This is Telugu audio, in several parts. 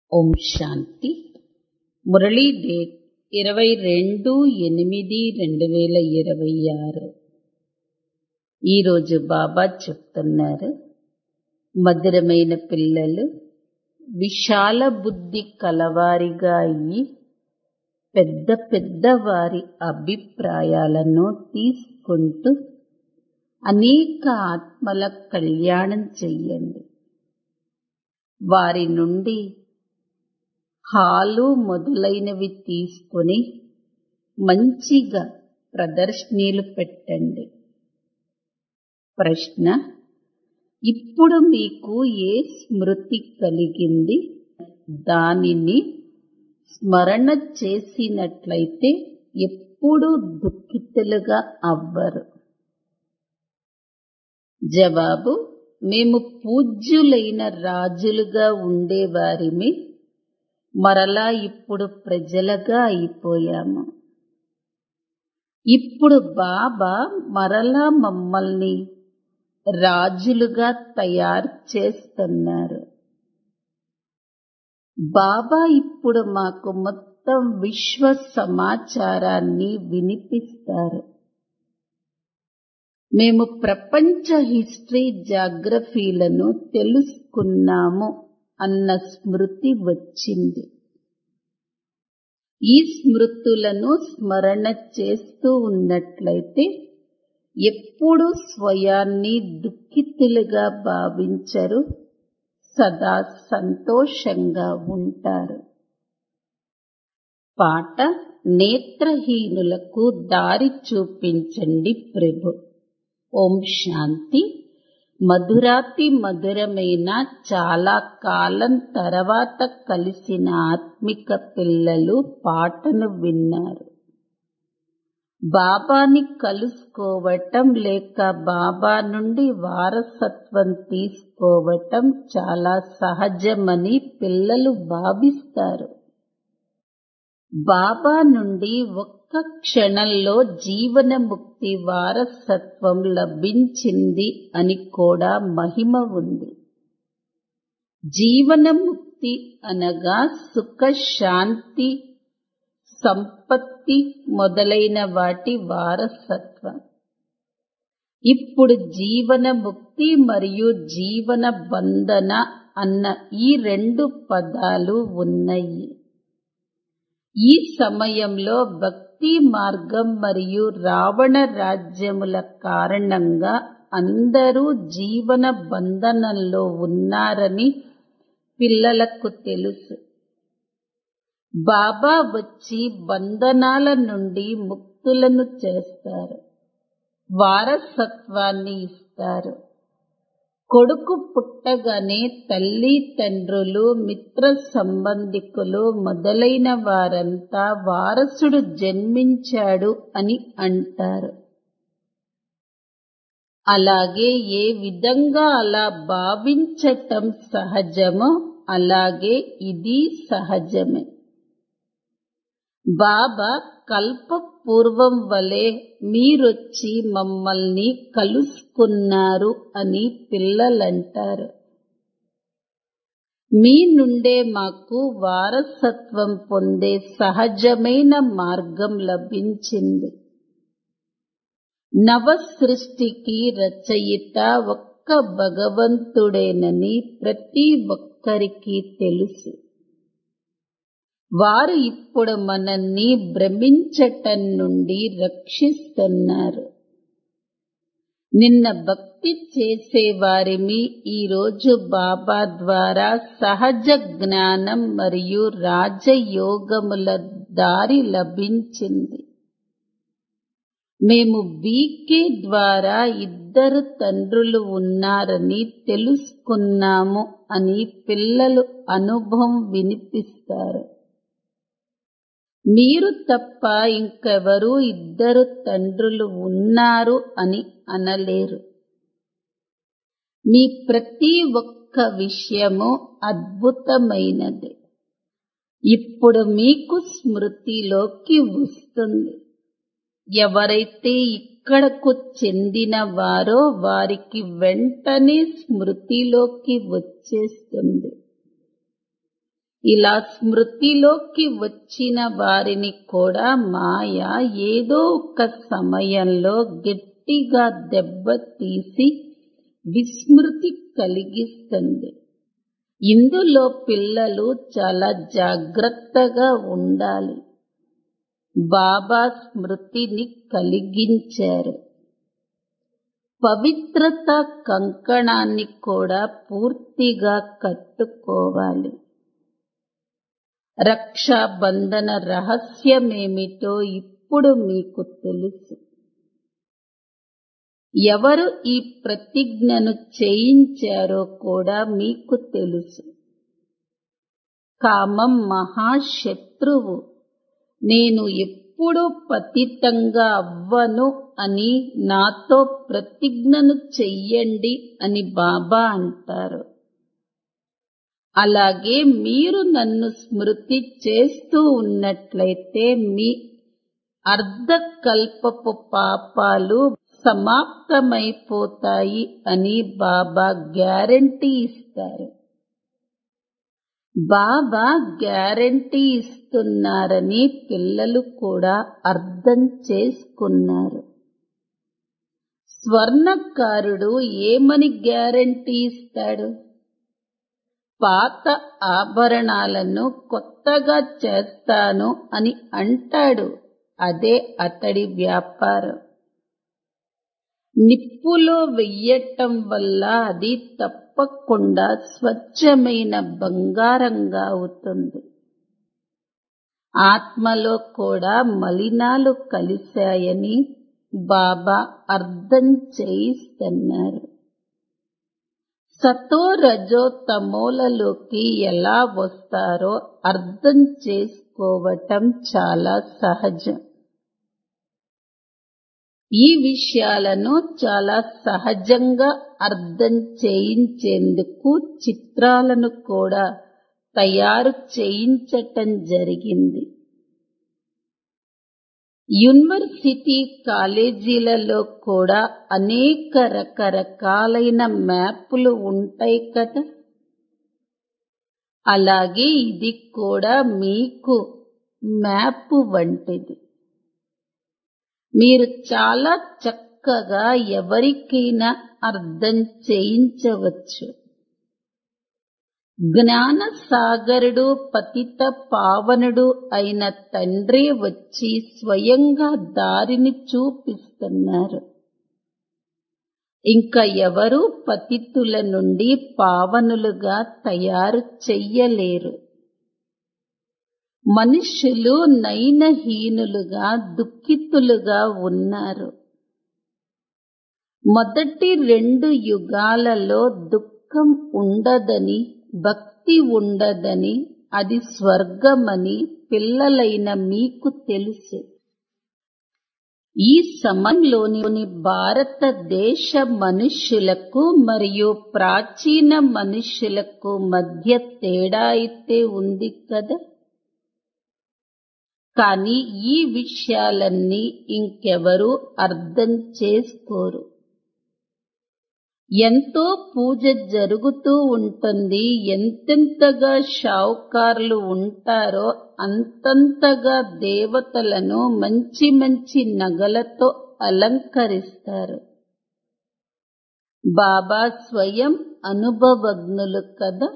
ఓం శాంతి మురళీ డేట్ ఇరవై రెండు ఎనిమిది రెండు వేల ఇరవై ఆరు ఈరోజు బాబా చెప్తున్నారు మధురమైన పిల్లలు విశాల బుద్ధి కలవారిగా అయ్యి పెద్ద పెద్ద వారి అభిప్రాయాలను తీసుకుంటూ అనేక ఆత్మల కళ్యాణం చెయ్యండి వారి నుండి హాలు మొదలైనవి తీసుకుని మంచిగా ప్రదర్శనలు పెట్టండి ప్రశ్న ఇప్పుడు మీకు ఏ స్మృతి కలిగింది దానిని స్మరణ చేసినట్లయితే ఎప్పుడూ దుఃఖితులుగా అవ్వరు జవాబు మేము పూజ్యులైన రాజులుగా ఉండేవారిమి మరలా ఇప్పుడు ప్రజలుగా అయిపోయాము ఇప్పుడు బాబా మరలా మమ్మల్ని రాజులుగా తయారు చేస్తున్నారు బాబా ఇప్పుడు మాకు మొత్తం విశ్వ సమాచారాన్ని వినిపిస్తారు మేము ప్రపంచ హిస్టరీ జాగ్రఫీలను తెలుసుకున్నాము అన్న స్మృతి వచ్చింది ఈ స్మృతులను స్మరణ చేస్తూ ఉన్నట్లయితే ఎప్పుడూ స్వయాన్ని దుఃఖితులుగా భావించరు సదా సంతోషంగా ఉంటారు పాట నేత్రహీనులకు దారి చూపించండి ప్రభు ఓం శాంతి మధురాతి మధురమైన చాలా కాలం తర్వాత కలిసిన ఆత్మిక పిల్లలు పాటను విన్నారు బాబాని కలుసుకోవటం లేక బాబా నుండి వారసత్వం తీసుకోవటం చాలా సహజమని పిల్లలు భావిస్తారు బాబా నుండి ఒక్క క్షణంలో జీవన ముక్తి వారసత్వం లభించింది అని కూడా మహిమ ఉంది జీవన ముక్తి అనగా సుఖ శాంతి సంపత్తి మొదలైన వాటి వారసత్వం ఇప్పుడు జీవన ముక్తి మరియు జీవన బంధన అన్న ఈ రెండు పదాలు ఉన్నాయి ఈ సమయంలో భక్తి మార్గం మరియు రావణ రాజ్యముల కారణంగా అందరూ జీవన బంధనంలో ఉన్నారని పిల్లలకు తెలుసు బాబా వచ్చి బంధనాల నుండి ముక్తులను చేస్తారు వారసత్వాన్ని ఇస్తారు కొడుకు పుట్టగానే తల్లి తండ్రులు మిత్ర సంబంధికులు మొదలైన వారంతా వారసుడు జన్మించాడు అని అంటారు అలాగే ఏ విధంగా అలా భావించటం సహజమో అలాగే ఇది సహజమే బాబా కల్ప పూర్వం వలె మీరొచ్చి మమ్మల్ని కలుసుకున్నారు అని పిల్లలంటారు మీ నుండే మాకు వారసత్వం పొందే సహజమైన మార్గం లభించింది నవ సృష్టికి రచయిత ఒక్క భగవంతుడేనని ప్రతి ఒక్కరికి తెలుసు వారు ఇప్పుడు మనల్ని భ్రమించటం నుండి రక్షిస్తున్నారు నిన్న భక్తి చేసేవారిమి ఈరోజు బాబా ద్వారా సహజ జ్ఞానం మరియు రాజయోగముల దారి లభించింది మేము బీకే ద్వారా ఇద్దరు తండ్రులు ఉన్నారని తెలుసుకున్నాము అని పిల్లలు అనుభవం వినిపిస్తారు మీరు తప్ప ఇంకెవరూ ఇద్దరు తండ్రులు ఉన్నారు అని అనలేరు మీ ప్రతి ఒక్క విషయము అద్భుతమైనది ఇప్పుడు మీకు స్మృతిలోకి వస్తుంది ఎవరైతే ఇక్కడకు చెందిన వారో వారికి వెంటనే స్మృతిలోకి వచ్చేస్తుంది ఇలా స్మృతిలోకి వచ్చిన వారిని కూడా మాయ ఏదో ఒక సమయంలో గట్టిగా దెబ్బ తీసి విస్మృతి కలిగిస్తుంది ఇందులో పిల్లలు చాలా జాగ్రత్తగా ఉండాలి బాబా స్మృతిని కలిగించారు పవిత్రత కంకణాన్ని కూడా పూర్తిగా కట్టుకోవాలి రక్షాబంధన రహస్యమేమిటో ఇప్పుడు మీకు తెలుసు ఎవరు ఈ ప్రతిజ్ఞను చేయించారో కూడా మీకు తెలుసు కామం మహాశత్రువు నేను ఎప్పుడు పతితంగా అవ్వను అని నాతో ప్రతిజ్ఞను చెయ్యండి అని బాబా అంటారు అలాగే మీరు నన్ను స్మృతి చేస్తూ ఉన్నట్లయితే మీ అర్ధకల్పపు పాపాలు సమాప్తమైపోతాయి అని బాబా గ్యారంటీ ఇస్తారు బాబా గ్యారంటీ ఇస్తున్నారని పిల్లలు కూడా అర్థం చేసుకున్నారు స్వర్ణకారుడు ఏమని గ్యారంటీ ఇస్తాడు పాత ఆభరణాలను కొత్తగా చేస్తాను అని అంటాడు అదే అతడి వ్యాపారం నిప్పులో వెయ్యటం వల్ల అది తప్పకుండా స్వచ్ఛమైన బంగారంగా అవుతుంది ఆత్మలో కూడా మలినాలు కలిశాయని బాబా అర్థం చేయిస్తున్నారు సతో రజో తమోలలోకి ఎలా వస్తారో అర్థం చేసుకోవటం చాలా సహజం ఈ విషయాలను చాలా సహజంగా అర్థం చేయించేందుకు చిత్రాలను కూడా తయారు చేయించటం జరిగింది యూనివర్సిటీ కాలేజీలలో కూడా అనేక రకరకాలైన మ్యాపులు ఉంటాయి కదా అలాగే ఇది కూడా మీకు మ్యాప్ వంటిది మీరు చాలా చక్కగా ఎవరికైనా అర్థం చేయించవచ్చు జ్ఞాన సాగరుడు పతిత పావనుడు అయిన తండ్రి వచ్చి స్వయంగా దారిని చూపిస్తున్నారు ఇంకా ఎవరు పతితుల నుండి పావనులుగా తయారు చెయ్యలేరు మనుష్యులు నయనహీనులుగా దుఃఖితులుగా ఉన్నారు మొదటి రెండు యుగాలలో దుఃఖం ఉండదని భక్తి ఉండదని అది స్వర్గమని పిల్లలైన మీకు తెలుసు ఈ సమయంలోని భారతదేశ మనుష్యులకు మరియు ప్రాచీన మనుష్యులకు మధ్య తేడా అయితే ఉంది కదా కానీ ఈ విషయాలన్నీ ఇంకెవరూ అర్థం చేసుకోరు ఎంతో పూజ జరుగుతూ ఉంటుంది ఎంతెంతగా షావుకారులు ఉంటారో అంతంతగా దేవతలను మంచి మంచి నగలతో అలంకరిస్తారు బాబా స్వయం అనుభవజ్ఞులు కదా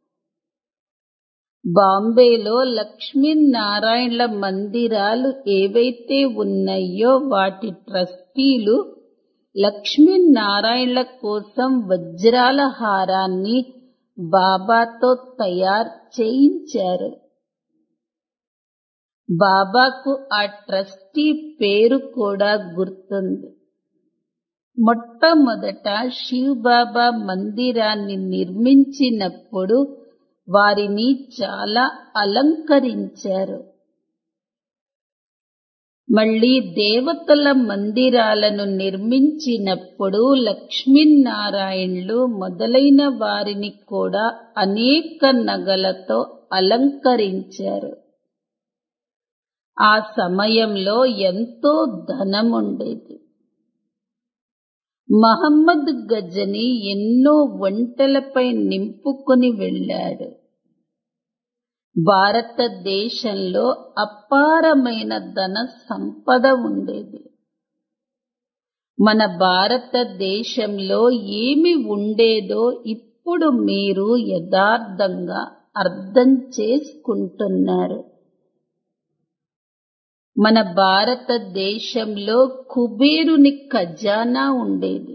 బాంబేలో లక్ష్మీనారాయణల మందిరాలు ఏవైతే ఉన్నాయో వాటి ట్రస్టీలు లక్ష్మీనారాయణల కోసం వజ్రాల హారాన్ని బాబాతో తయారు చేయించారు బాబాకు ఆ ట్రస్టీ పేరు కూడా గుర్తుంది మొట్టమొదట శివ్ బాబా మందిరాన్ని నిర్మించినప్పుడు వారిని చాలా అలంకరించారు మళ్ళీ దేవతల మందిరాలను నిర్మించినప్పుడు లక్ష్మీనారాయణులు మొదలైన వారిని కూడా అనేక నగలతో అలంకరించారు ఆ సమయంలో ఎంతో ధనముండేది మహమ్మద్ గజని ఎన్నో ఒంటెలపై నింపుకొని వెళ్ళాడు భారతదేశంలో అపారమైన ధన సంపద ఉండేది మన భారతదేశంలో ఏమి ఉండేదో ఇప్పుడు మీరు యథార్థంగా అర్థం చేసుకుంటున్నారు మన భారతదేశంలో కుబేరుని ఖజానా ఉండేది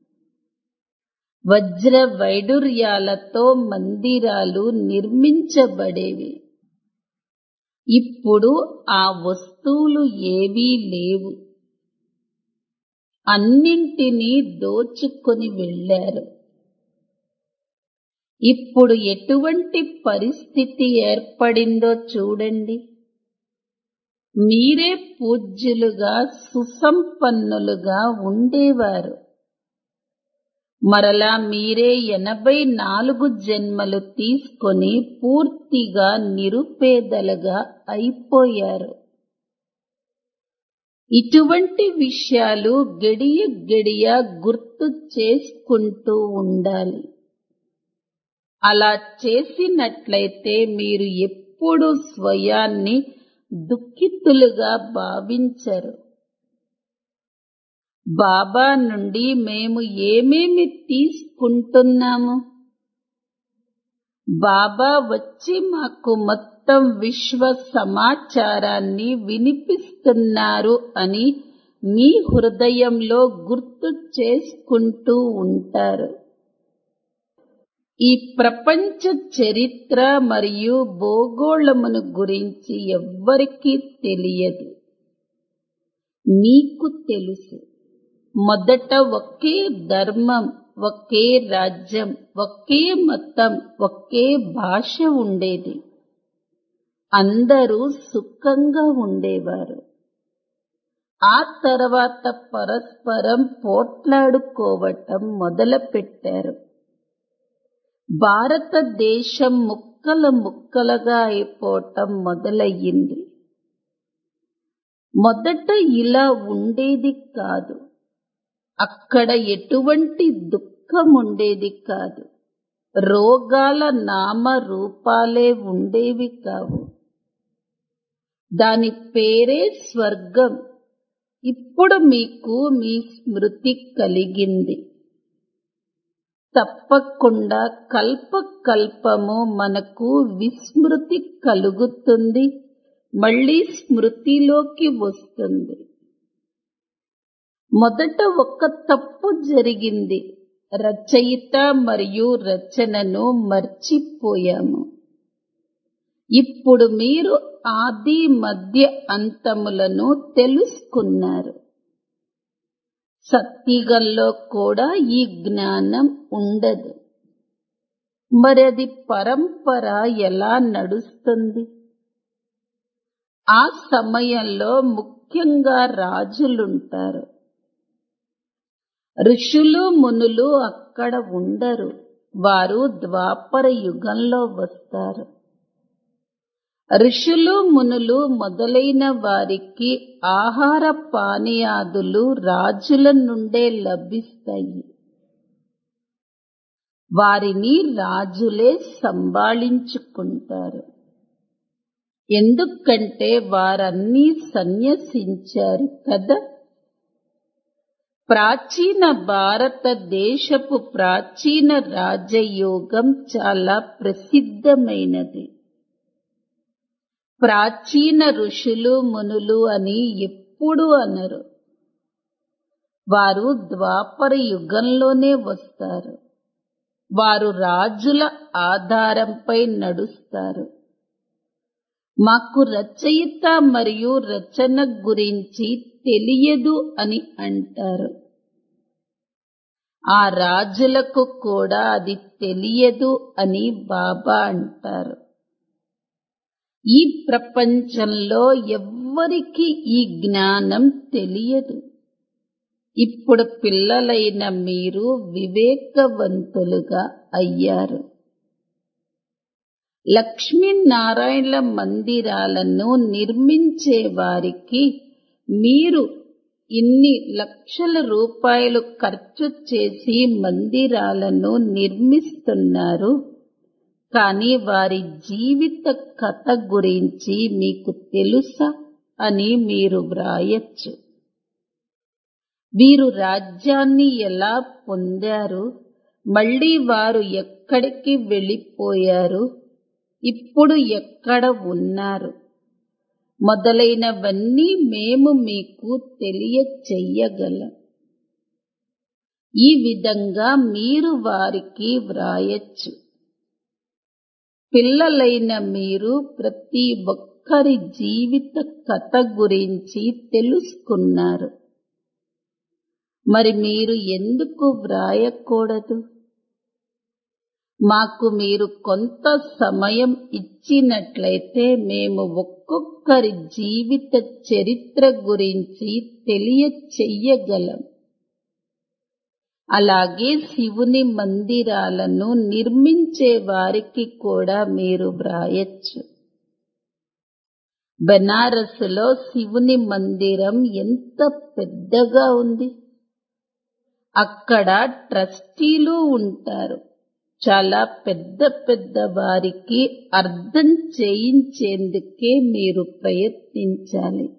వజ్ర వైడూర్యాలతో మందిరాలు నిర్మించబడేవి ఇప్పుడు ఆ వస్తువులు ఏవీ లేవు అన్నింటినీ దోచుకొని వెళ్ళారు ఇప్పుడు ఎటువంటి పరిస్థితి ఏర్పడిందో చూడండి మీరే పూజ్యులుగా సుసంపన్నులుగా ఉండేవారు మరలా మీరే ఎనభై నాలుగు జన్మలు తీసుకొని పూర్తిగా నిరుపేదలుగా అయిపోయారు ఇటువంటి విషయాలు గడియ గడియ గుర్తు చేసుకుంటూ ఉండాలి అలా చేసినట్లయితే మీరు ఎప్పుడు స్వయాన్ని దుఃఖితులుగా భావించరు బాబా నుండి మేము ఏమేమి తీసుకుంటున్నాము బాబా వచ్చి మాకు మొత్తం విశ్వ సమాచారాన్ని వినిపిస్తున్నారు అని మీ హృదయంలో గుర్తు చేసుకుంటూ ఉంటారు ఈ ప్రపంచ చరిత్ర మరియు భూగోళమును గురించి ఎవ్వరికీ తెలియదు మీకు తెలుసు మొదట ఒకే ధర్మం ఒకే రాజ్యం ఒకే మతం ఒకే భాష ఉండేది అందరూ సుఖంగా ఉండేవారు ఆ తర్వాత పరస్పరం పోట్లాడుకోవటం మొదలుపెట్టారు భారతదేశం ముక్కల ముక్కలుగా అయిపోవటం మొదలయ్యింది మొదట ఇలా ఉండేది కాదు అక్కడ ఎటువంటి దుఃఖం ఉండేది కాదు రోగాల నామ రూపాలే ఉండేవి కావు దాని పేరే స్వర్గం ఇప్పుడు మీకు మీ స్మృతి కలిగింది తప్పకుండా కల్ప కల్పము మనకు విస్మృతి కలుగుతుంది మళ్ళీ స్మృతిలోకి వస్తుంది మొదట ఒక తప్పు జరిగింది రచయిత మరియు రచనను మర్చిపోయాము ఇప్పుడు మీరు ఆది మధ్య అంతములను తెలుసుకున్నారు సత్తిగల్లో కూడా ఈ జ్ఞానం ఉండదు మరి అది పరంపర ఎలా నడుస్తుంది ఆ సమయంలో ముఖ్యంగా రాజులుంటారు ఋషులు మునులు అక్కడ ఉండరు వారు ద్వాపర యుగంలో వస్తారు ఋషులు మునులు మొదలైన వారికి ఆహార పానీయాదులు రాజుల నుండే లభిస్తాయి వారిని రాజులే సంభాళించుకుంటారు ఎందుకంటే వారన్నీ సన్యసించారు కదా ప్రాచీన భారతదేశపు ప్రాచీన రాజయోగం చాలా ప్రసిద్ధమైనది ప్రాచీన ఋషులు మునులు అని ఎప్పుడు అనరు వారు ద్వాపర యుగంలోనే వస్తారు వారు రాజుల ఆధారంపై నడుస్తారు మాకు రచయిత మరియు రచన గురించి తెలియదు అని అంటారు ఆ రాజులకు కూడా అది తెలియదు అని బాబా అంటారు ఈ ప్రపంచంలో ఎవ్వరికి ఈ జ్ఞానం తెలియదు ఇప్పుడు పిల్లలైన మీరు వివేకవంతులుగా అయ్యారు లక్ష్మీనారాయణ మందిరాలను నిర్మించే వారికి మీరు ఇన్ని లక్షల రూపాయలు ఖర్చు చేసి మందిరాలను నిర్మిస్తున్నారు కానీ వారి జీవిత కథ గురించి మీకు తెలుసా అని మీరు వ్రాయచ్చు వీరు రాజ్యాన్ని ఎలా పొందారు మళ్ళీ వారు ఎక్కడికి వెళ్ళిపోయారు ఇప్పుడు ఎక్కడ ఉన్నారు మొదలైనవన్నీ మేము మీకు తెలియచెయ్యగలం ఈ విధంగా మీరు వారికి వ్రాయచ్చు పిల్లలైన మీరు ప్రతి ఒక్కరి జీవిత కథ గురించి తెలుసుకున్నారు మరి మీరు ఎందుకు వ్రాయకూడదు మాకు మీరు కొంత సమయం ఇచ్చినట్లయితే మేము ఒక్కొక్కరి జీవిత చరిత్ర గురించి తెలియచెయ్యగలం అలాగే శివుని మందిరాలను నిర్మించే వారికి కూడా మీరు వ్రాయచ్చు బెనారస్లో శివుని మందిరం ఎంత పెద్దగా ఉంది అక్కడ ట్రస్టీలు ఉంటారు చాలా పెద్ద పెద్ద వారికి అర్థం చేయించేందుకే మీరు ప్రయత్నించాలి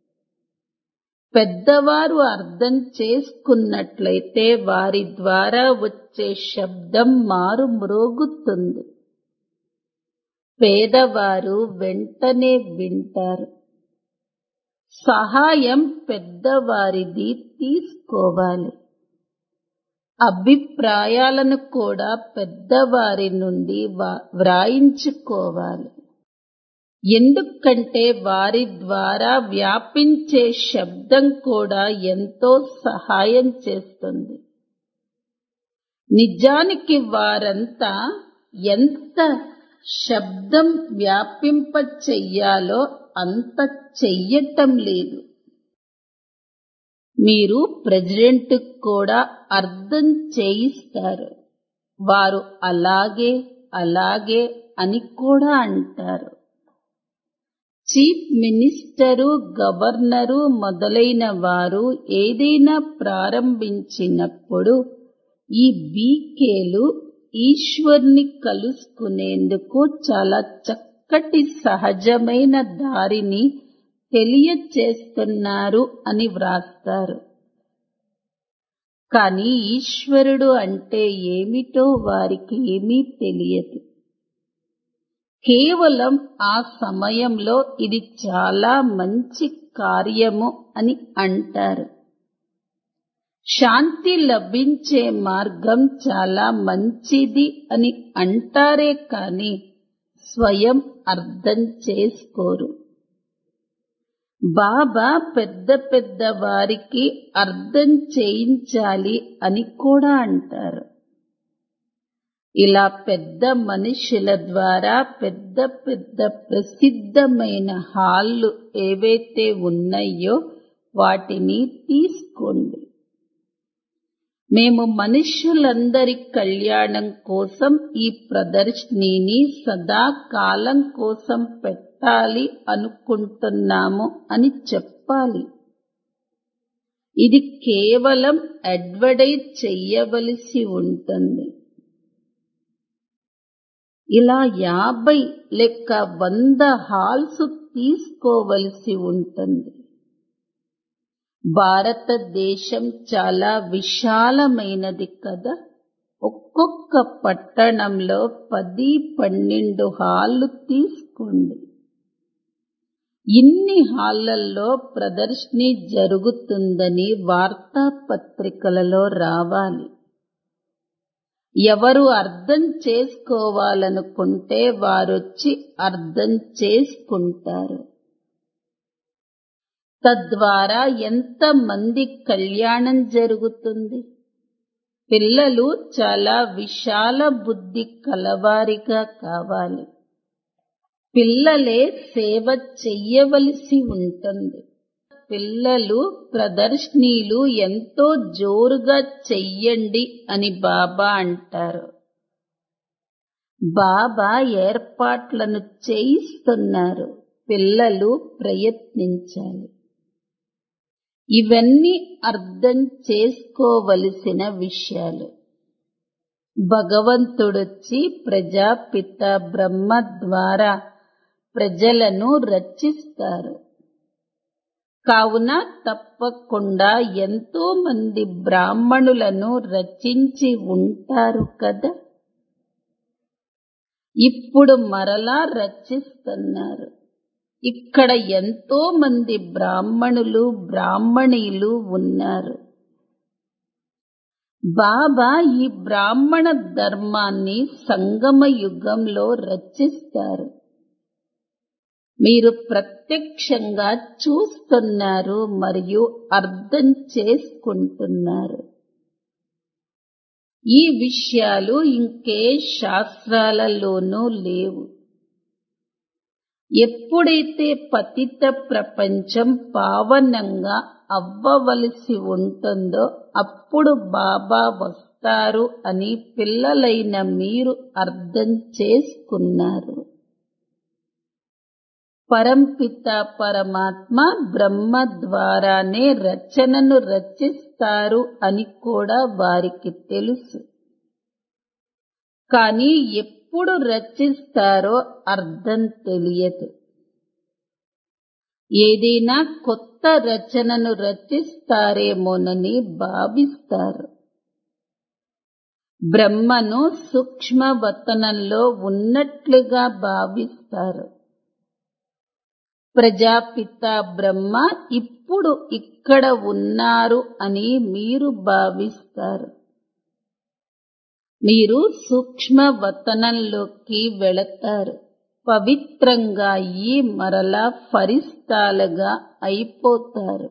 పెద్దవారు అర్థం చేసుకున్నట్లయితే వారి ద్వారా వచ్చే శబ్దం మారు మ్రోగుతుంది పేదవారు వెంటనే వింటారు సహాయం పెద్దవారిది తీసుకోవాలి అభిప్రాయాలను కూడా పెద్దవారి నుండి వ్రాయించుకోవాలి ఎందుకంటే వారి ద్వారా వ్యాపించే శబ్దం కూడా ఎంతో సహాయం చేస్తుంది నిజానికి వారంతా ఎంత శబ్దం వ్యాపింప చెయ్యాలో అంత చెయ్యటం లేదు మీరు ప్రెసిడెంట్ కూడా అర్థం చేయిస్తారు వారు అలాగే అలాగే అని కూడా అంటారు చీఫ్ మినిస్టరు గవర్నరు మొదలైన వారు ఏదైనా ప్రారంభించినప్పుడు ఈ బీకేలు ఈశ్వర్ని కలుసుకునేందుకు చాలా చక్కటి సహజమైన దారిని తెలియచేస్తున్నారు అని వ్రాస్తారు కానీ ఈశ్వరుడు అంటే ఏమిటో వారికి ఏమీ తెలియదు కేవలం ఆ సమయంలో ఇది చాలా మంచి కార్యము అని అంటారు శాంతి లభించే మార్గం చాలా మంచిది అని అంటారే కాని స్వయం అర్థం చేసుకోరు బాబా పెద్ద పెద్ద వారికి అర్థం చేయించాలి అని కూడా అంటారు ఇలా పెద్ద మనుషుల ద్వారా పెద్ద పెద్ద ప్రసిద్ధమైన హాళ్ళు ఏవైతే ఉన్నాయో వాటిని తీసుకోండి మేము మనుష్యులందరి కళ్యాణం కోసం ఈ ప్రదర్శనని సదా కాలం కోసం పెట్టాలి అనుకుంటున్నాము అని చెప్పాలి ఇది కేవలం అడ్వర్టైజ్ చెయ్యవలసి ఉంటుంది ఇలా యాభై లెక్క వంద హాల్స్ తీసుకోవలసి ఉంటుంది భారతదేశం చాలా విశాలమైనది కదా ఒక్కొక్క పట్టణంలో పది పన్నెండు హాళ్ళు తీసుకోండి ఇన్ని హాళ్లలో ప్రదర్శని జరుగుతుందని వార్తాపత్రికలలో రావాలి ఎవరు అర్థం చేసుకోవాలనుకుంటే వారొచ్చి అర్థం చేసుకుంటారు తద్వారా ఎంత మంది కళ్యాణం జరుగుతుంది పిల్లలు చాలా విశాల బుద్ధి కలవారిగా కావాలి పిల్లలే సేవ చెయ్యవలసి ఉంటుంది పిల్లలు ప్రదర్శనీలు ఎంతో జోరుగా చెయ్యండి అని బాబా అంటారు బాబా ఏర్పాట్లను చేయిస్తున్నారు పిల్లలు ప్రయత్నించాలి ఇవన్నీ అర్థం చేసుకోవలసిన విషయాలు భగవంతుడొచ్చి ప్రజాపిత బ్రహ్మ ద్వారా ప్రజలను రక్షిస్తారు కావున తప్పకుండా ఎంతో మంది బ్రాహ్మణులను రచించి ఉంటారు కదా ఇప్పుడు మరలా రచిస్తున్నారు ఇక్కడ ఎంతో మంది బ్రాహ్మణులు బ్రాహ్మణీలు ఉన్నారు బాబా ఈ బ్రాహ్మణ ధర్మాన్ని సంగమ యుగంలో రచిస్తారు మీరు ప్రత్యక్షంగా చూస్తున్నారు మరియు అర్థం చేసుకుంటున్నారు ఈ విషయాలు ఇంకే శాస్త్రాలలోనూ లేవు ఎప్పుడైతే పతిత ప్రపంచం పావనంగా అవ్వవలసి ఉంటుందో అప్పుడు బాబా వస్తారు అని పిల్లలైన మీరు అర్థం చేసుకున్నారు పరంపిత పరమాత్మ బ్రహ్మ ద్వారానే రచనను రచిస్తారు అని కూడా వారికి తెలుసు కానీ ఎప్పుడు రచిస్తారో అర్థం తెలియదు ఏదైనా కొత్త రచనను రచిస్తారేమోనని భావిస్తారు బ్రహ్మను సూక్ష్మవతనంలో ఉన్నట్లుగా భావిస్తారు ప్రజాపిత బ్రహ్మ ఇప్పుడు ఇక్కడ ఉన్నారు అని మీరు భావిస్తారు మీరు సూక్ష్మవతనంలోకి వెళతారు పవిత్రంగా అయ్యి మరలా ఫరిస్తాలుగా అయిపోతారు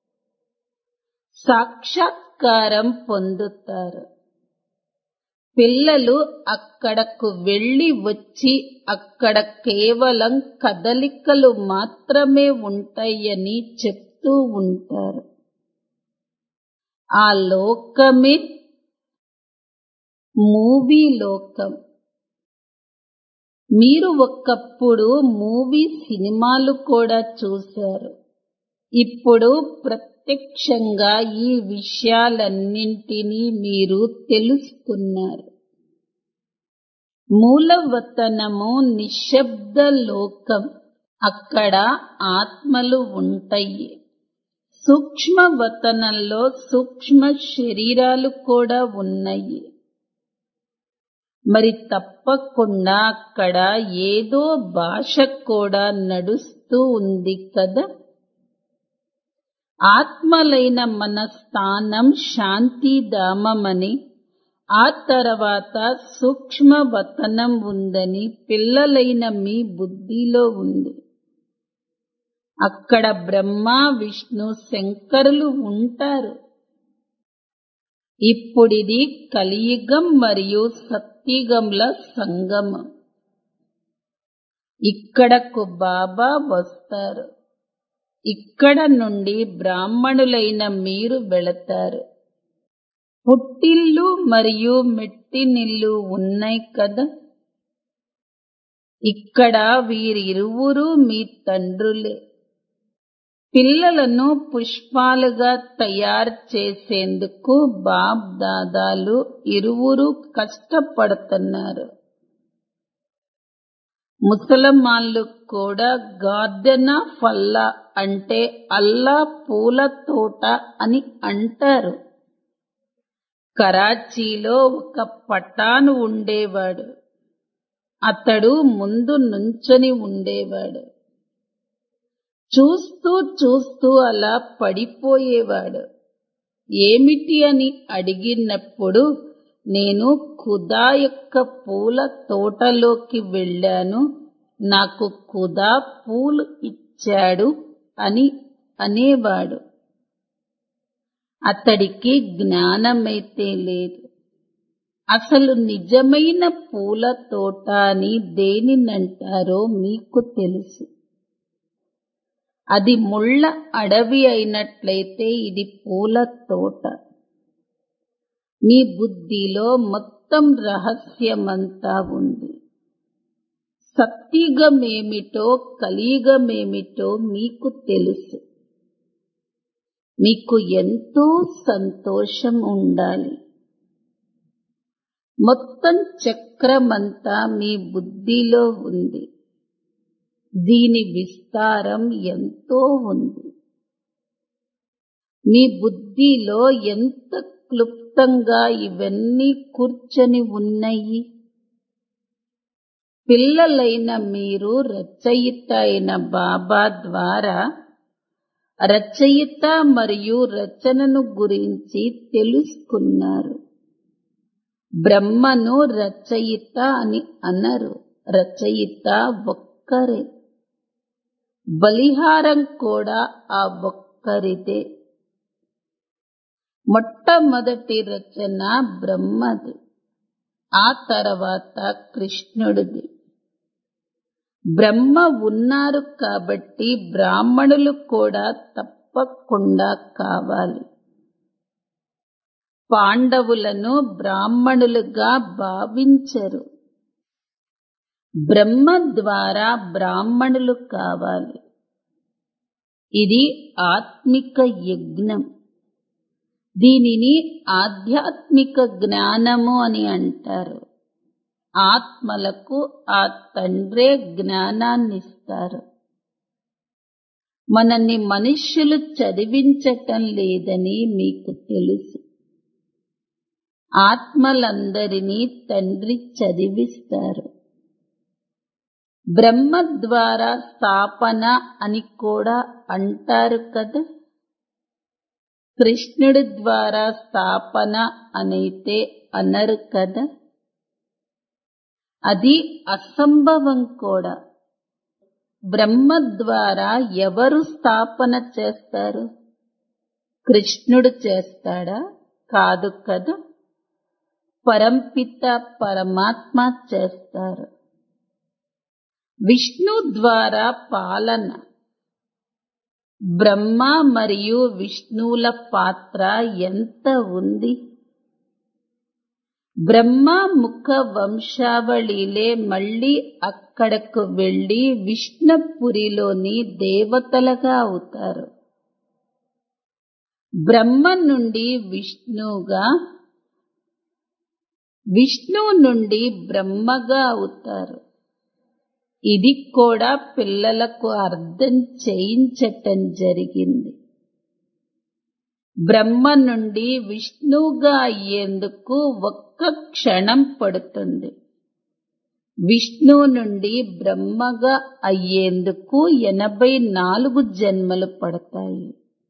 సాక్షాత్కారం పొందుతారు పిల్లలు అక్కడకు వెళ్లి వచ్చి అక్కడ కేవలం కదలికలు మాత్రమే ఉంటాయని చెప్తూ ఉంటారు ఆ లోకమే మూవీ లోకం మీరు ఒకప్పుడు మూవీ సినిమాలు కూడా చూశారు ఇప్పుడు ప్రత్యక్షంగా ఈ విషయాలన్నింటినీ మీరు తెలుసుకున్నారు మూలవతనము నిశ్శబ్ద లోకం అక్కడ ఆత్మలు ఉంటాయి సూక్ష్మవతనంలో సూక్ష్మ శరీరాలు కూడా ఉన్నాయి మరి తప్పకుండా అక్కడ ఏదో భాష కూడా నడుస్తూ ఉంది కదా ఆత్మలైన మన స్థానం శాంతిధామమని ఆ తర్వాత సూక్ష్మవతనం ఉందని పిల్లలైన మీ బుద్ధిలో ఉంది అక్కడ బ్రహ్మ విష్ణు శంకరులు ఉంటారు ఇప్పుడిది కలియుగం మరియు సత్యుగంల సంగమం ఇక్కడకు బాబా వస్తారు ఇక్కడ నుండి బ్రాహ్మణులైన మీరు వెళతారు పుట్టిల్లు మరియు మెట్టినిల్లు ఉన్నాయి కదా ఇక్కడ వీరిరువురు మీ తండ్రులే పిల్లలను పుష్పాలుగా తయారు చేసేందుకు బాబ్ దాదాలు ఇరువురు కష్టపడుతున్నారు ముసలమాన్లు కూడా గార్డెన్ ఆఫ్ అల్లా అంటే అల్లా పూల తోట అని అంటారు కరాచీలో ఒక పఠాను ఉండేవాడు అతడు ముందు నుంచొని ఉండేవాడు చూస్తూ చూస్తూ అలా పడిపోయేవాడు ఏమిటి అని అడిగినప్పుడు నేను ఖుదా యొక్క పూల తోటలోకి వెళ్ళాను నాకు ఖుదా పూలు ఇచ్చాడు అని అనేవాడు అతడికి జ్ఞానమైతే లేదు అసలు నిజమైన పూల తోట అని దేనినంటారో మీకు తెలుసు అది ముళ్ళ అడవి అయినట్లయితే ఇది పూల తోట మీ బుద్ధిలో మొత్తం రహస్యమంతా ఉంది సత్యుగమేమిటో కలియుగమేమిటో మీకు తెలుసు మీకు ఎంతో సంతోషం ఉండాలి మొత్తం చక్రమంతా మీ బుద్ధిలో ఉంది దీని విస్తారం ఎంతో ఉంది మీ బుద్ధిలో ఎంత క్లుప్తంగా ఇవన్నీ కూర్చొని ఉన్నాయి పిల్లలైన మీరు రచయిత అయిన బాబా ద్వారా రచయిత మరియు రచనను గురించి తెలుసుకున్నారు బ్రహ్మను రచయిత అని అనరు రచయిత ఒక్కరే బలిహారం కూడా ఆ ఒక్కరిదే మొట్టమొదటి రచన బ్రహ్మది ఆ తర్వాత కృష్ణుడిది బ్రహ్మ ఉన్నారు కాబట్టి బ్రాహ్మణులు కూడా తప్పకుండా కావాలి పాండవులను బ్రాహ్మణులుగా భావించరు బ్రహ్మ ద్వారా బ్రాహ్మణులు కావాలి ఇది ఆత్మిక యజ్ఞం దీనిని ఆధ్యాత్మిక జ్ఞానము అని అంటారు ఆత్మలకు ఆ తండ్రే జ్ఞానాన్నిస్తారు మనల్ని మనుష్యులు చదివించటం లేదని మీకు తెలుసు ఆత్మలందరినీ తండ్రి చదివిస్తారు బ్రహ్మ ద్వారా స్థాపన అని కూడా అంటారు కదా కృష్ణుడి ద్వారా స్థాపన అనైతే అనరు కదా అది అసంభవం కూడా బ్రహ్మ ద్వారా ఎవరు స్థాపన చేస్తారు కృష్ణుడు చేస్తాడా కాదు కదా పరంపిత పరమాత్మ చేస్తారు విష్ణు ద్వారా పాలన బ్రహ్మ మరియు విష్ణువుల పాత్ర ఎంత ఉంది బ్రహ్మ ముఖ వంశావళిలే మళ్ళీ అక్కడకు వెళ్లి విష్ణుపురిలోని దేవతలుగా అవుతారు బ్రహ్మ నుండి విష్ణుగా విష్ణు నుండి బ్రహ్మగా అవుతారు ఇది కూడా పిల్లలకు అర్థం చేయించటం జరిగింది బ్రహ్మ నుండి విష్ణువుగా అయ్యేందుకు ఒక్క క్షణం పడుతుంది విష్ణు నుండి బ్రహ్మగా అయ్యేందుకు ఎనభై నాలుగు జన్మలు పడతాయి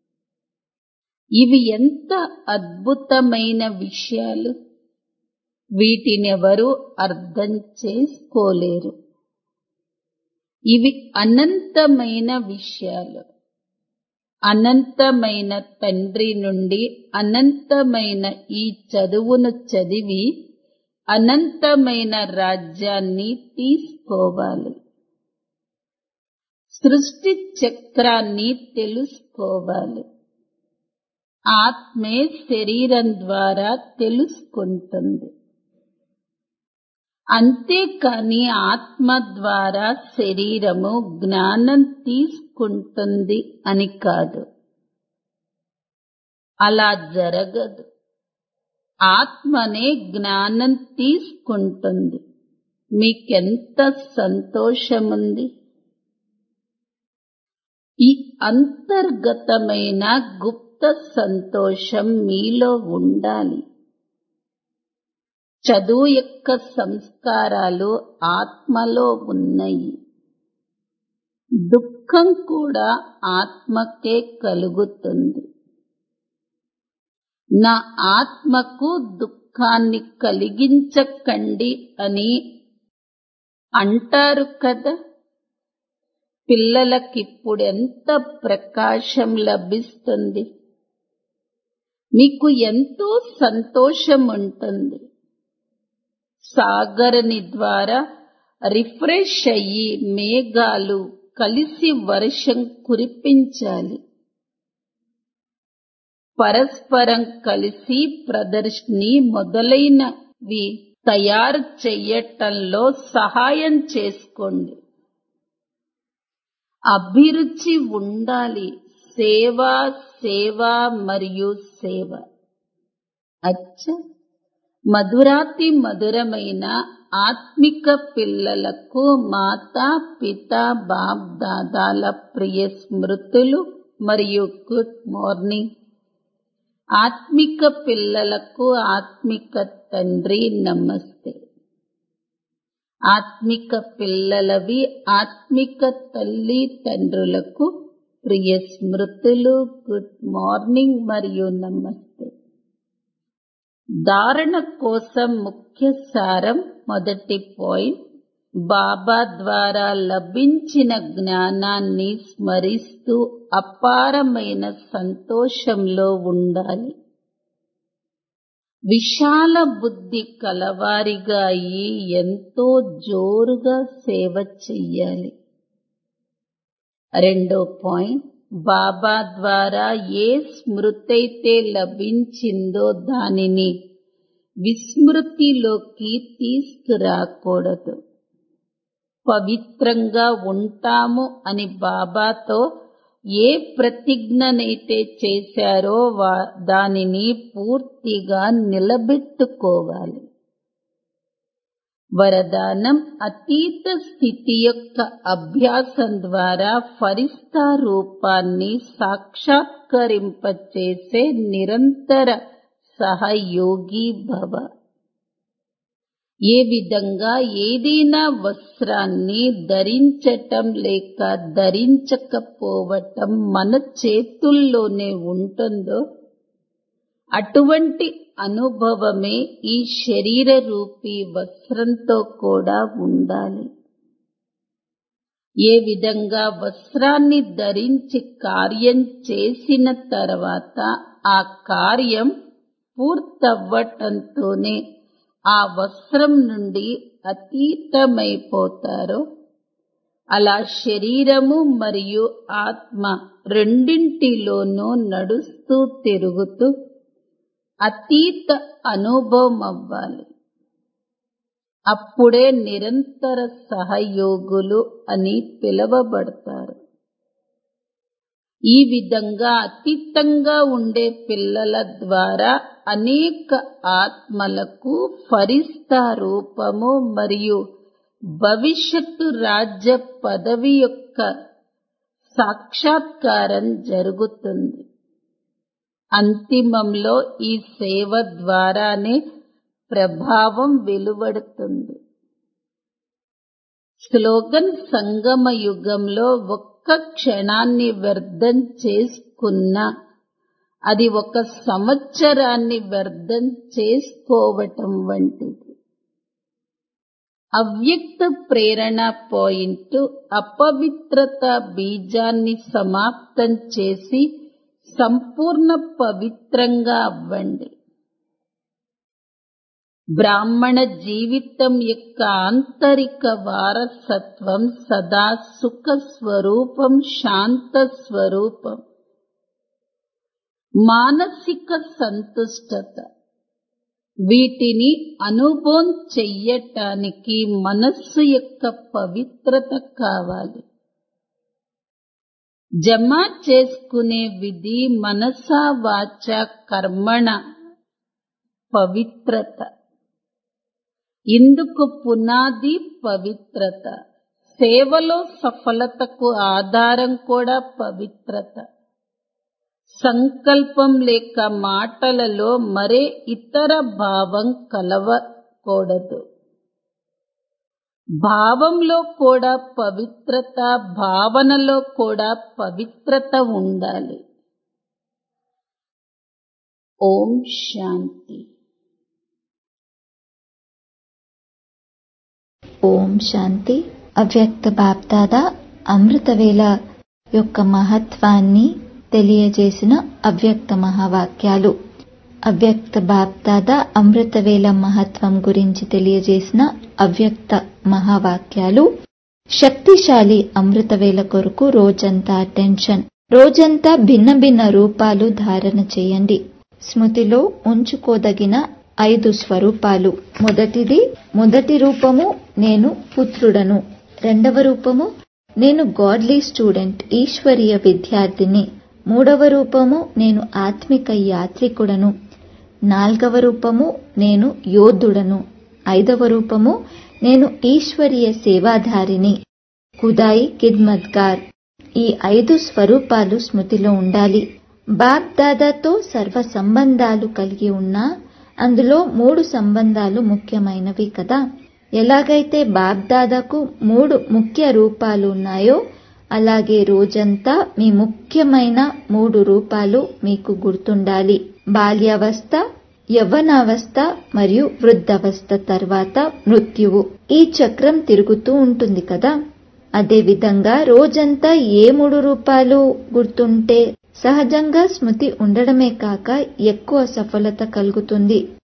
ఇవి ఎంత అద్భుతమైన విషయాలు వీటినెవరూ అర్థం చేసుకోలేరు ఇవి అనంతమైన విషయాలు అనంతమైన తండ్రి నుండి అనంతమైన ఈ చదువును చదివి అనంతమైన రాజ్యాన్ని తీసుకోవాలి సృష్టి చక్రాన్ని తెలుసుకోవాలి ఆత్మే శరీరం ద్వారా తెలుసుకుంటుంది అంతేకాని ఆత్మ ద్వారా శరీరము జ్ఞానం తీసుకుంటుంది అని కాదు అలా జరగదు ఆత్మనే జ్ఞానం తీసుకుంటుంది మీకెంత సంతోషముంది ఈ అంతర్గతమైన గుప్త సంతోషం మీలో ఉండాలి చదువు యొక్క సంస్కారాలు ఆత్మలో ఉన్నాయి దుఃఖం కూడా ఆత్మకే కలుగుతుంది నా ఆత్మకు దుఃఖాన్ని కలిగించకండి అని అంటారు కదా పిల్లలకిప్పుడు ఎంత ప్రకాశం లభిస్తుంది మీకు ఎంతో సంతోషం ఉంటుంది సాగరని ద్వారా రిఫ్రెష్ అయ్యి మేఘాలు కలిసి వర్షం కురిపించాలి పరస్పరం కలిసి ప్రదర్శిని మొదలైనవి తయారు చెయ్యటంలో సహాయం చేసుకోండి అభిరుచి ఉండాలి సేవ సేవ మరియు సేవ అచ్చ మధురాతి మధురమైన ఆత్మిక పిల్లలకు మాతా పిత బాప్ దాదాల ప్రియ స్మృతులు మరియు గుడ్ మార్నింగ్ ఆత్మిక పిల్లలకు ఆత్మిక తండ్రి నమస్తే ఆత్మిక పిల్లలవి ఆత్మిక తల్లి తండ్రులకు ప్రియ స్మృతులు గుడ్ మార్నింగ్ మరియు నమస్తే ధారణ కోసం ముఖ్య సారం మొదటి పాయింట్ బాబా ద్వారా లభించిన జ్ఞానాన్ని స్మరిస్తూ అపారమైన సంతోషంలో ఉండాలి విశాల బుద్ధి కలవారిగా అయి ఎంతో జోరుగా సేవ చెయ్యాలి రెండో పాయింట్ బాబా ద్వారా ఏ స్మృతైతే లభించిందో దానిని విస్మృతిలోకి తీసుకురాకూడదు పవిత్రంగా ఉంటాము అని బాబాతో ఏ ప్రతిజ్ఞనైతే చేశారో దానిని పూర్తిగా నిలబెట్టుకోవాలి వరదానం అతీత స్థితి యొక్క అభ్యాసం ద్వారా ఫరిస్తా రూపాన్ని సాక్షాత్కరింపచేసే నిరంతర సహయోగి భవ ఏ విధంగా ఏదైనా వస్త్రాన్ని ధరించటం లేక ధరించకపోవటం మన చేతుల్లోనే ఉంటుందో అటువంటి అనుభవమే ఈ శరీర రూపీ వస్త్రంతో కూడా ఉండాలి ఏ విధంగా వస్త్రాన్ని ధరించి కార్యం చేసిన తర్వాత ఆ కార్యం పూర్తవ్వటంతోనే ఆ వస్త్రం నుండి అతీతమైపోతారో అలా శరీరము మరియు ఆత్మ రెండింటిలోనూ నడుస్తూ తిరుగుతూ అతీత అనుభవం అవ్వాలి అప్పుడే నిరంతర సహయోగులు అని పిలువబడతారు ఈ విధంగా అతీతంగా ఉండే పిల్లల ద్వారా అనేక ఆత్మలకు ఫరిస్తా రూపము మరియు భవిష్యత్తు రాజ్య పదవి యొక్క సాక్షాత్కారం జరుగుతుంది అంతిమంలో ఈ సేవ ద్వారానే ప్రభావం వెలువడుతుంది స్లోగన్ సంగమ యుగంలో ఒక్క క్షణాన్ని వ్యర్థం చేసుకున్నా అది ఒక సంవత్సరాన్ని వ్యర్థం చేసుకోవటం వంటిది అవ్యక్త ప్రేరణ పాయింట్ అపవిత్రత బీజాన్ని సమాప్తం చేసి సంపూర్ణ పవిత్రంగా అవ్వండి బ్రాహ్మణ జీవితం యొక్క ఆంతరిక వారసత్వం సదా సుఖ స్వరూపం శాంత స్వరూపం మానసిక సంతుష్టత వీటిని అనుభవం చెయ్యటానికి మనస్సు యొక్క పవిత్రత కావాలి జమ చేసుకునే విధి మనసా వాచ కర్మణ పవిత్రత ఇందుకు పునాది పవిత్రత సేవలో సఫలతకు ఆధారం కూడా పవిత్రత సంకల్పం లేక మాటలలో మరే ఇతర భావం కలవకూడదు భావంలో కూడా పవిత్రత భావనలో కూడా పవిత్రత ఉండాలి ఓం శాంతి ఓం శాంతి అవ్యక్త బాప్దాదా అమృతవేళ యొక్క మహత్వాన్ని తెలియజేసిన అవ్యక్త మహావాక్యాలు అవ్యక్త బాప్దాదా అమృతవేళ మహత్వం గురించి తెలియజేసిన అవ్యక్త మహావాక్యాలు శక్తిశాలి అమృతవేళ కొరకు రోజంతా అటెన్షన్ రోజంతా భిన్న భిన్న రూపాలు ధారణ చేయండి స్మృతిలో ఉంచుకోదగిన ఐదు స్వరూపాలు మొదటిది మొదటి రూపము నేను పుత్రుడను రెండవ రూపము నేను గాడ్లీ స్టూడెంట్ ఈశ్వరీయ విద్యార్థిని మూడవ రూపము నేను ఆత్మిక యాత్రికుడను నాల్గవ రూపము నేను యోధుడను ఐదవ రూపము నేను ఈశ్వరీయ సేవాధారిని ఖుదాయి ఖిద్మత్గార్ ఈ ఐదు స్వరూపాలు స్మృతిలో ఉండాలి బాప్ దాదాతో సర్వ సంబంధాలు కలిగి ఉన్నా అందులో మూడు సంబంధాలు ముఖ్యమైనవి కదా ఎలాగైతే బాప్ దాదాకు మూడు ముఖ్య రూపాలు ఉన్నాయో అలాగే రోజంతా మీ ముఖ్యమైన మూడు రూపాలు మీకు గుర్తుండాలి బాల్యావస్థ యవ్వనావస్థ మరియు వృద్ధావస్థ తర్వాత మృత్యువు ఈ చక్రం తిరుగుతూ ఉంటుంది కదా అదేవిధంగా రోజంతా ఏ మూడు రూపాలు గుర్తుంటే సహజంగా స్మృతి ఉండడమే కాక ఎక్కువ సఫలత కలుగుతుంది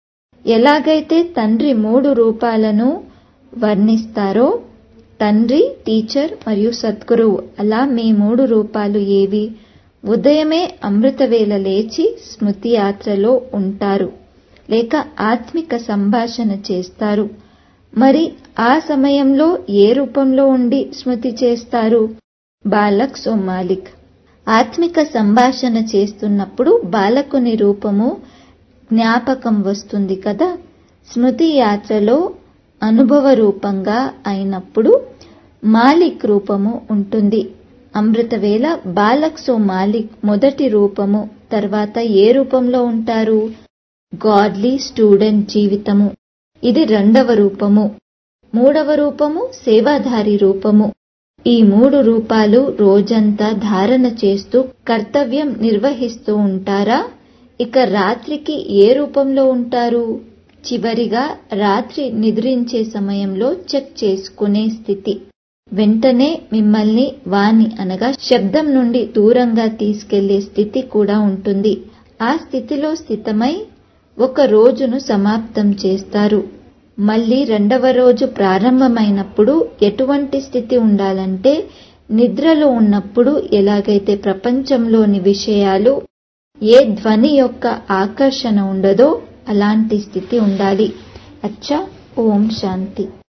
ఎలాగైతే తండ్రి మూడు రూపాలను వర్ణిస్తారో తండ్రి టీచర్ మరియు సద్గురువు అలా మీ మూడు రూపాలు ఏవి ఉదయమే అమృతవేళ లేచి స్మృతి యాత్రలో ఉంటారు లేక ఆత్మిక సంభాషణ చేస్తారు మరి ఆ సమయంలో ఏ రూపంలో ఉండి స్మృతి చేస్తారు బాలక్ సో మాలిక్ ఆత్మిక సంభాషణ చేస్తున్నప్పుడు బాలకుని రూపము జ్ఞాపకం వస్తుంది కదా స్మృతి యాత్రలో అనుభవ రూపంగా అయినప్పుడు మాలిక్ రూపము ఉంటుంది అమృతవేళ బాలక్ సో మాలిక్ మొదటి రూపము తర్వాత ఏ రూపంలో ఉంటారు గాడ్లీ స్టూడెంట్ జీవితము ఇది రెండవ రూపము మూడవ రూపము సేవాధారి రూపము ఈ మూడు రూపాలు రోజంతా ధారణ చేస్తూ కర్తవ్యం నిర్వహిస్తూ ఉంటారా ఇక రాత్రికి ఏ రూపంలో ఉంటారు చివరిగా రాత్రి నిద్రించే సమయంలో చెక్ చేసుకునే స్థితి వెంటనే మిమ్మల్ని వాణి అనగా శబ్దం నుండి దూరంగా తీసుకెళ్లే స్థితి కూడా ఉంటుంది ఆ స్థితిలో స్థితమై ఒక రోజును సమాప్తం చేస్తారు మళ్ళీ రెండవ రోజు ప్రారంభమైనప్పుడు ఎటువంటి స్థితి ఉండాలంటే నిద్రలో ఉన్నప్పుడు ఎలాగైతే ప్రపంచంలోని విషయాలు ఏ ధ్వని యొక్క ఆకర్షణ ఉండదో అలాంటి స్థితి ఉండాలి అచ్చా ఓం శాంతి